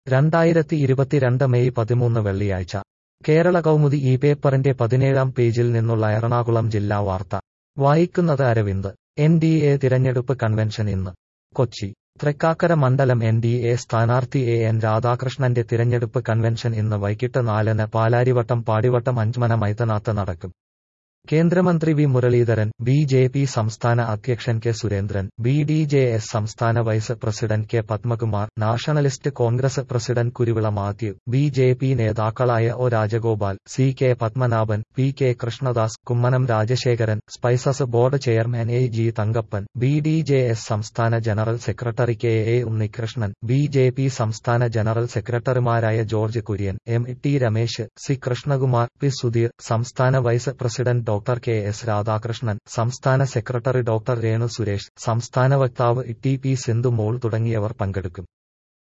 രണ്ടായിരത്തി ഇരുപത്തിരണ്ട് മെയ് പതിമൂന്ന് വെള്ളിയാഴ്ച കേരള കൗമുദി ഈ പേപ്പറിന്റെ പതിനേഴാം പേജിൽ നിന്നുള്ള എറണാകുളം ജില്ലാ വാർത്ത വായിക്കുന്നത് അരവിന്ദ് എൻ ഡി എ തിരഞ്ഞെടുപ്പ് കൺവെൻഷൻ ഇന്ന് കൊച്ചി തൃക്കാക്കര മണ്ഡലം എൻ ഡി എ സ്ഥാനാർത്ഥി എ എൻ രാധാകൃഷ്ണന്റെ തിരഞ്ഞെടുപ്പ് കൺവെൻഷൻ ഇന്ന് വൈകിട്ട് നാലിന് പാലാരിവട്ടം പാടിവട്ടം അഞ്ച്മന മൈതാനത്ത് നടക്കും കേന്ദ്രമന്ത്രി V Muraleedharan B J P സംസ്ഥാന അധ്യക്ഷൻ K Surendran B D J S സംസ്ഥാന vice president K Padmakumar nationalist Congress president Kuruvila Mathew B J P നേതാക്കളായ O Rajagopal C K Padmanabhan P K Krishnadas Kummanam Rajasekharan spices board chairman A G Thankappan B D J S സംസ്ഥാന general secretary K A Unnikrishnan B J P സംസ്ഥാന general സെക്രട്ടറിമാരായ George Kurian M T Ramesh C Krishnakumar P Sudheer സംസ്ഥാന vice president doctor K S Radhakrishnan സംസ്ഥാന secretary doctor Renu Suresh സംസ്ഥാന വക്താവ് T P Sindhu മോൾ തുടങ്ങിയവർ പങ്കെടുക്കും